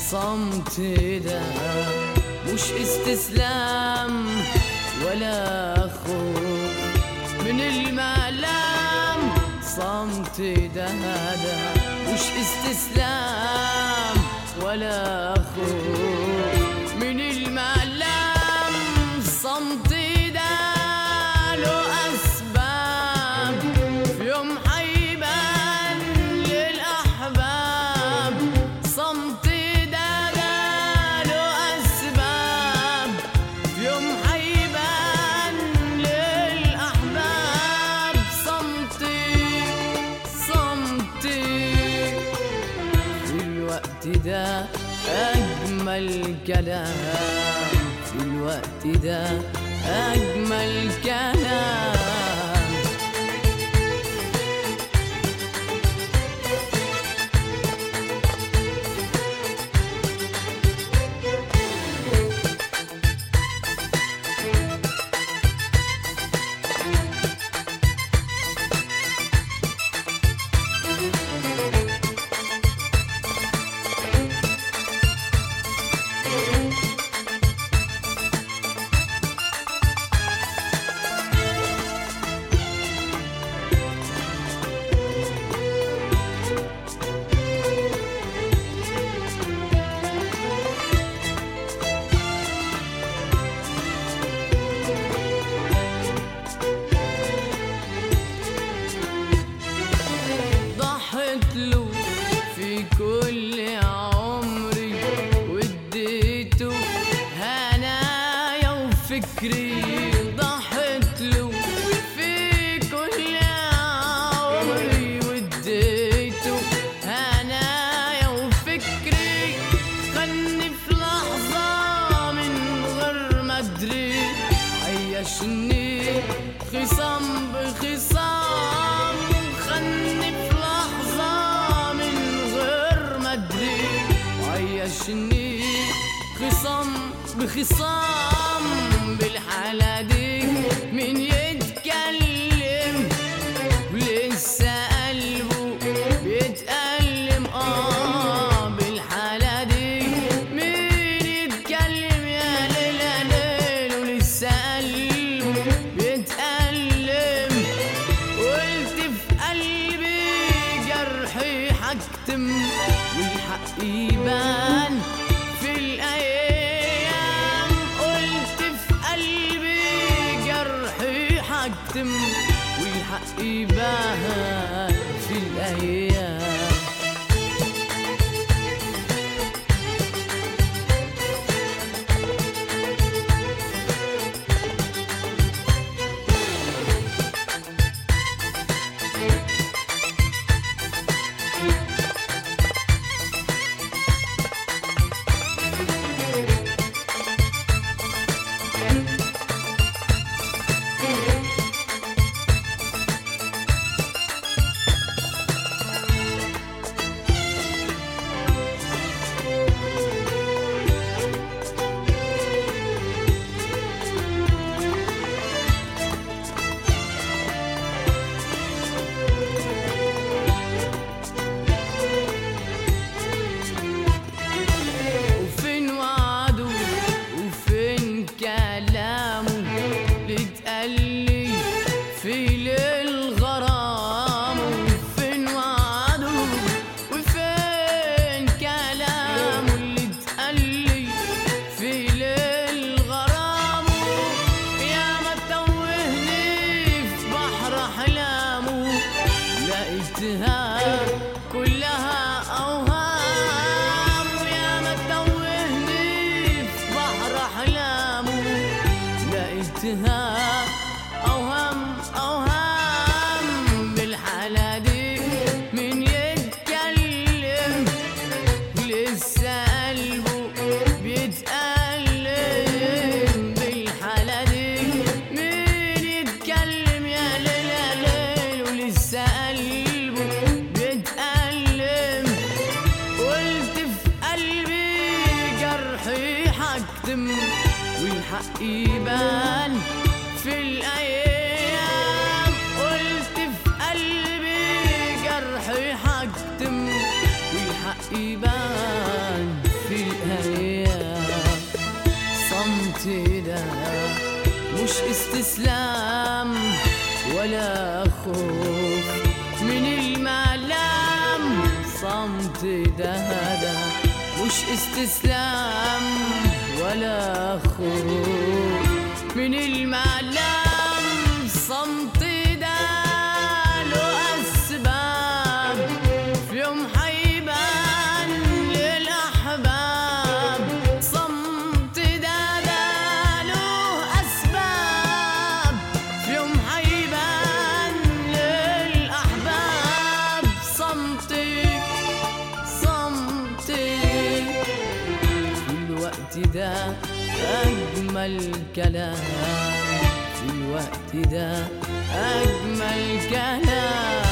صمت ده مش استسلام ولا خوف من الملام صمت ده ده مش استسلام ولا خوف من الملام صمت ده له أسباب في يوم حيبان للأحباب صمت ده ده له أسباب في يوم حيبان للأحباب صمتي صمتي في الوقت ده أجمل كلام في الوقت ده أجمل كلام ضحت له في كل عمري واديته هنايا وفكري ضحت له في كل عمري واديته هنايا وفكري خلني في لحظة من غير ما ادري عيشني خصام بخصام خلني في لحظة من غير ما ادري عيشني خصام بخصام بالحالة دي مين يتكلم ولسه قلبه بيتألم اه بالحالة دي مين يتكلم يا ليل يا ليل ولسه قلبه بيتألم قلت في قلبي جرحي حكتم والحق يبان في الأيام قلت في قلبي جرحي حكتم والحق يبان في الأيام وفين وعده وفين كلامه اللي اتقالي في ليل غرامه وفين وعده وفين كلامه اللي اتقالي في ليل غرامه يا ما توهني في بحر احلامه لقيتها كلها اوهام يا ما توهني في بحر احلامه لقيتها اوهام اوهام بالحالة دي من يتكلم لسه قلبه بيتألم بالحالة دي مين يتكلم يا ليل يا ليل ولسه قلبه بيتألم قلت في قلبي جرحي حكتم والحق يبان في الأيام قلت في قلبي جرحي حكتم والحق يبان في استسلام ولا خوف من المعلم صمت ده ده مش استسلام ولا خوف من المعلم صمت ده له أسباب في يوم حيبان للأحباب صمت ده ده له أسباب في يوم حيبان للأحباب صمتي صمتي في الوقت ده أجمل كلام في الوقت ده أجمل كلام